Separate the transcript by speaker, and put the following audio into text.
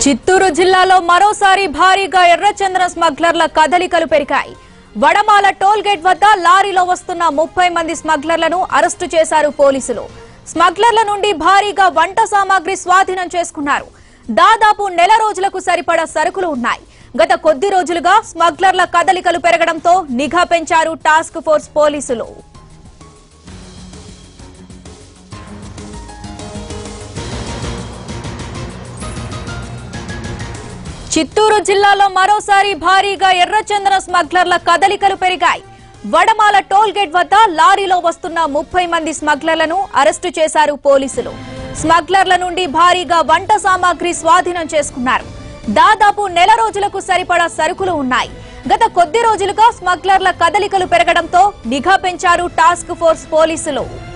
Speaker 1: చిత్తూరు జిల్లాలో మరోసారి భారీగా ఎర్రచంద్రం స్మగ్లర్ల కదలికలు పెరిగాయి వడమాల టోల్ గేట్ వద్ద లారీలో వస్తున్న ముప్పై మంది స్మగ్లర్లను అరెస్టు చేశారు పోలీసులు స్మగ్లర్ల నుండి భారీగా వంట సామాగ్రి స్వాధీనం చేసుకున్నారు దాదాపు నెల రోజులకు సరిపడా సరుకులు ఉన్నాయి గత కొద్ది రోజులుగా స్మగ్లర్ల కదలికలు పెరగడంతో నిఘా పెంచారు టాస్క్ ఫోర్స్ పోలీసులు చిత్తూరు జిల్లాలో మరోసారి భారీగా ఎర్రచందన స్మగ్లర్ల కదలికలు పెరిగాయి వడమాల టోల్ గేట్ వద్ద లారీలో వస్తున్న ముప్పై మంది స్మగ్లర్లను అరెస్టు చేశారు పోలీసులు స్మగ్లర్ల నుండి భారీగా వంట సామాగ్రి స్వాధీనం చేసుకున్నారు దాదాపు నెల రోజులకు సరిపడా సరుకులు ఉన్నాయి గత కొద్ది రోజులుగా స్మగ్లర్ల కదలికలు పెరగడంతో నిఘా పెంచారు టాస్క్ ఫోర్స్ పోలీసులు